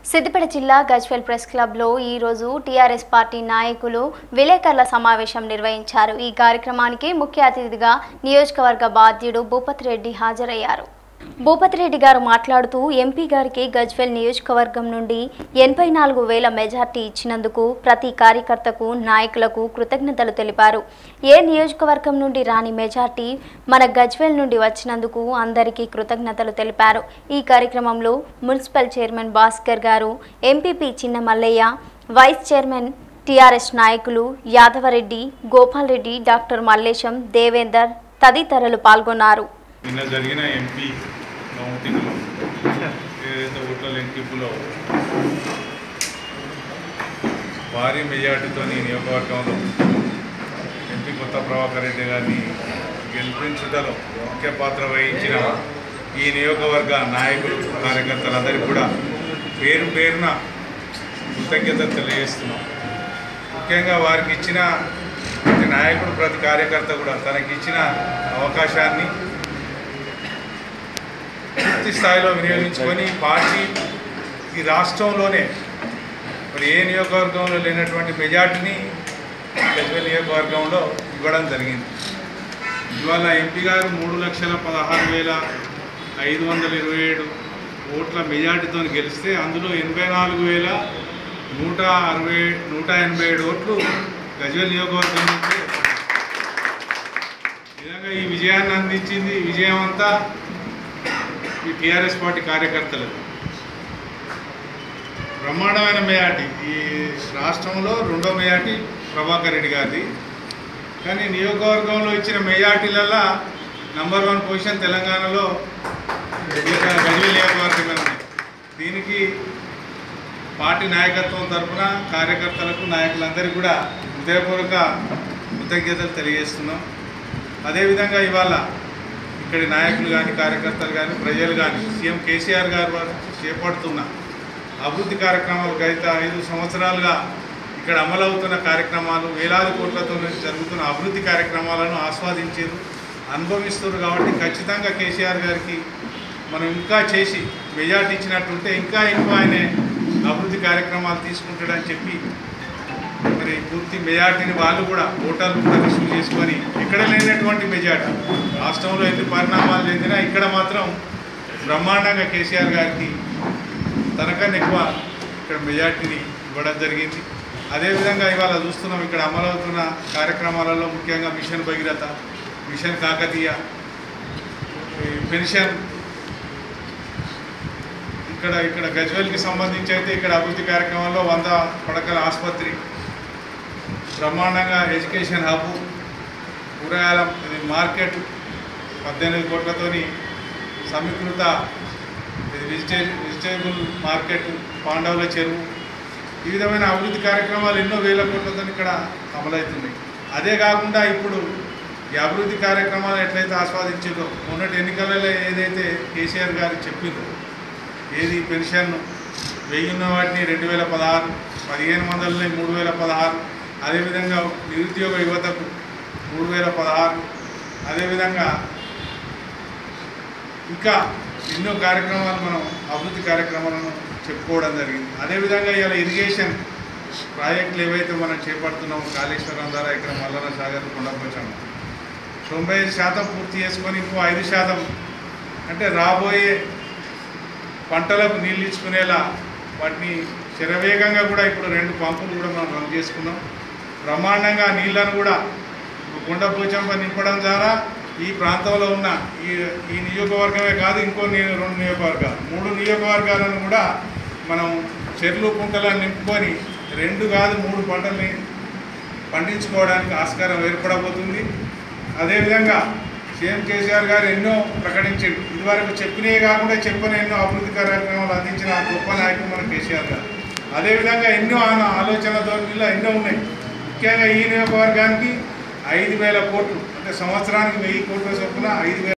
సిద్దిపేట జిల్లా గజ్వెల్ ప్రెస్ క్లబ్లో ఈరోజు టీఆర్ఎస్ పార్టీ నాయకులు విలేకరుల సమావేశం నిర్వహించారు ఈ కార్యక్రమానికి ముఖ్య అతిథిగా నియోజకవర్గ బాధ్యుడు భూపత్ రెడ్డి హాజరయ్యారు భూపత్ రెడ్డి గారు మాట్లాడుతూ ఎంపీ గారికి గజ్వెల్ నియోజకవర్గం నుండి ఎనభై నాలుగు వేల మెజార్టీ ఇచ్చినందుకు ప్రతి కార్యకర్తకు నాయకులకు కృతజ్ఞతలు తెలిపారు ఏ నియోజకవర్గం నుండి రాని మెజార్టీ మన గజ్వెల్ నుండి వచ్చినందుకు అందరికీ కృతజ్ఞతలు తెలిపారు ఈ కార్యక్రమంలో మున్సిపల్ చైర్మన్ భాస్కర్ గారు ఎంపీపీ చిన్న మల్లయ్య వైస్ చైర్మన్ టీఆర్ఎస్ నాయకులు యాదవరెడ్డి గోపాల్ రెడ్డి డాక్టర్ మల్లేశం దేవేందర్ తదితరులు పాల్గొన్నారు నిన్న జరిగిన ఎంపీ కౌంటింగ్లో ఏదైతే ఓట్ల లెక్కింపులో భారీ మెజార్టీతో ఈ నియోజకవర్గంలో ఎంపీ కొత్త ప్రభాకర్ రెడ్డి గారిని గెలిపించుటలో ముఖ్య పాత్ర వహించిన ఈ నియోజకవర్గ నాయకులు కార్యకర్తలందరికీ కూడా పేరు పేరున కృతజ్ఞతలు తెలియజేస్తున్నాం ముఖ్యంగా వారికి ఇచ్చిన ప్రతి నాయకుడు ప్రతి కార్యకర్త కూడా తనకి ఇచ్చిన అవకాశాన్ని పూర్తి స్థాయిలో వినియోగించుకొని పార్టీ ఈ రాష్ట్రంలోనే మరి ఏ నియోజకవర్గంలో లేనటువంటి మెజార్టీని గజ్వెల్ నియోజకవర్గంలో ఇవ్వడం జరిగింది ఇవాళ ఎంపీ గారు మూడు లక్షల పదహారు వేల ఐదు వందల ఇరవై ఏడు ఓట్ల మెజార్టీతో గెలిస్తే అందులో ఎనభై నాలుగు వేల నూట అరవై నూట ఎనభై ఏడు ఓట్లు గజ్వెల్ నియోజకవర్గం నుంచి నిజంగా ఈ విజయాన్ని అందించింది ఈ విజయం అంతా ఈ టీఆర్ఎస్ పార్టీ కార్యకర్తలు బ్రహ్మాండమైన మేయాటి ఈ రాష్ట్రంలో రెండో మేయాటి ప్రభాకర్ రెడ్డి గారిది కానీ నియోజకవర్గంలో ఇచ్చిన మెజార్టీలలో నంబర్ వన్ పొజిషన్ తెలంగాణలో ఈ యొక్క గజ్వేల్ నియోజకవర్గమే ఉంది దీనికి పార్టీ నాయకత్వం తరఫున కార్యకర్తలకు నాయకులందరికీ కూడా హృదయపూర్వక కృతజ్ఞతలు తెలియజేస్తున్నాం అదేవిధంగా ఇవాళ ఇక్కడి నాయకులు కానీ కార్యకర్తలు కానీ ప్రజలు కానీ సీఎం కేసీఆర్ గారు వారు చేపడుతున్న అభివృద్ధి కార్యక్రమాలు గత ఐదు సంవత్సరాలుగా ఇక్కడ అమలవుతున్న కార్యక్రమాలు వేలాది కోట్లతో జరుగుతున్న అభివృద్ధి కార్యక్రమాలను ఆస్వాదించారు అనుభవిస్తున్నారు కాబట్టి ఖచ్చితంగా కేసీఆర్ గారికి మనం ఇంకా చేసి మెజార్టీ ఇచ్చినట్టుంటే ఇంకా ఎక్కువ ఆయన అభివృద్ధి కార్యక్రమాలు తీసుకుంటాడని చెప్పి మరి పూర్తి మెజార్టీని వాళ్ళు కూడా ఓటర్లు కూడా రిసీవ్ చేసుకొని ఇక్కడ లేనటువంటి మెజార్టీ రాష్ట్రంలో ఎన్ని పరిణామాలు చెందినా ఇక్కడ మాత్రం బ్రహ్మాండంగా కేసీఆర్ గారికి తనకన్నా ఎక్కువ ఇక్కడ మెజార్టీని ఇవ్వడం జరిగింది అదేవిధంగా ఇవాళ చూస్తున్నాం ఇక్కడ అమలవుతున్న కార్యక్రమాలలో ముఖ్యంగా మిషన్ భగీరథ మిషన్ కాకతీయ ఈ పెన్షన్ ఇక్కడ ఇక్కడ గజ్వెల్కి సంబంధించి అయితే ఇక్కడ అభివృద్ధి కార్యక్రమంలో వంద పడకల ఆసుపత్రి బ్రహ్మాండంగా ఎడ్యుకేషన్ హబ్ కూరగాయల ఇది మార్కెట్ పద్దెనిమిది కోట్లతోని సమీకృత ఇది వెజిటే వెజిటేబుల్ మార్కెట్ పాండవుల చెరువు ఈ విధమైన అభివృద్ధి కార్యక్రమాలు ఎన్నో వేల కోట్లతో ఇక్కడ అమలవుతున్నాయి అదే కాకుండా ఇప్పుడు ఈ అభివృద్ధి కార్యక్రమాలు ఎట్లయితే ఆస్వాదించారో మొన్నటి ఎన్నికలలో ఏదైతే కేసీఆర్ గారు చెప్పిందో ఏది పెన్షన్ వెయ్యి ఉన్న వాటిని రెండు వేల పదహారు పదిహేను వందలని మూడు వేల పదహారు అదేవిధంగా నిరుద్యోగ యువతకు మూడు వేల పదహారు అదేవిధంగా ఇంకా ఎన్నో కార్యక్రమాలు మనం అభివృద్ధి కార్యక్రమాలను చెప్పుకోవడం జరిగింది అదేవిధంగా ఇవాళ ఇరిగేషన్ ప్రాజెక్టులు ఏవైతే మనం చేపడుతున్నామో కాళేశ్వరం ద్వారా ఇక్కడ మల్లన సాగర్ కొండపోచాము తొంభై ఐదు శాతం పూర్తి చేసుకొని ఇంకో ఐదు శాతం అంటే రాబోయే పంటలకు నీళ్ళు ఇచ్చుకునేలా వాటిని శరవేగంగా కూడా ఇప్పుడు రెండు పంపులు కూడా మనం రన్ చేసుకున్నాం బ్రహ్మాండంగా నీళ్ళను కూడా గుండపోచంప నింపడం ద్వారా ఈ ప్రాంతంలో ఉన్న ఈ ఈ నియోజకవర్గమే కాదు ఇంకో నియో- రెండు నియోజకవర్గాలు మూడు నియోజకవర్గాలను కూడా మనం చెర్లు కుంటలను నింపుకొని రెండు కాదు మూడు పంటల్ని పండించుకోవడానికి ఆస్కారం ఏర్పడబోతుంది అదేవిధంగా సీఎం కేసీఆర్ గారు ఎన్నో ప్రకటించారు ఇదివరకు చెప్పినవి కాకుండా చెప్పని ఎన్నో అభివృద్ధి కార్యక్రమాలు అందించిన గొప్ప నాయకుడు మన కేసీఆర్ గారు అదేవిధంగా ఎన్నో ఆయన ఆలోచన ధోరణిలో ఎన్నో ఉన్నాయి ముఖ్యంగా ఈ నియోజకవర్గానికి ఐదు వేల కోట్లు అంటే సంవత్సరానికి వెయ్యి కోట్ల చొప్పున ఐదు వేల